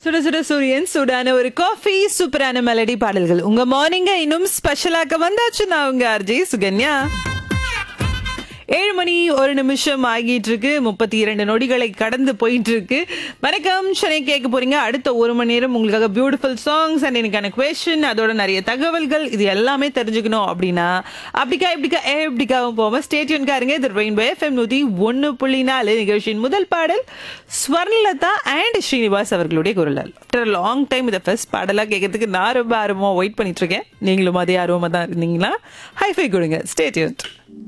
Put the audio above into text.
சுட சுட சூரியன் சூடான ஒரு காஃபி சூப்பரான மெலடி பாடல்கள் உங்க மார்னிங்க இன்னும் ஸ்பெஷலாக்க வந்தாச்சு நான் உங்க ஆர்ஜி சுகன்யா ஏழு மணி ஒரு நிமிஷம் ஆகிட்டு இருக்கு முப்பத்தி இரண்டு நொடிகளை கடந்து போயிட்டு இருக்கு வணக்கம் சென்னை கேட்க போறீங்க அடுத்த ஒரு மணி நேரம் உங்களுக்காக பியூட்டிஃபுல் சாங்ஸ் அண்ட் எனக்கான கொஸ்டின் அதோட நிறைய தகவல்கள் இது எல்லாமே தெரிஞ்சுக்கணும் அப்படின்னா அப்படிக்கா இப்படிக்கா ஏ இப்படிக்காவும் போவோம் ஸ்டேட்யூன்கா இருங்க இது ரெயின்போ எஃப்எம் நூத்தி ஒன்னு புள்ளி நாலு நிகழ்ச்சியின் முதல் பாடல் ஸ்வர்ணலதா அண்ட் ஸ்ரீனிவாஸ் அவர்களுடைய குரல் ஆஃப்டர் லாங் டைம் இதை ஃபர்ஸ்ட் பாடலாக கேட்கறதுக்கு நான் ரொம்ப ஆர்வமாக வெயிட் பண்ணிட்டு இருக்கேன் நீங்களும் அதே ஆர்வமாக தான் இருந்தீங்களா ஹைஃபை கொடுங்க ஸ்டேட்யூன்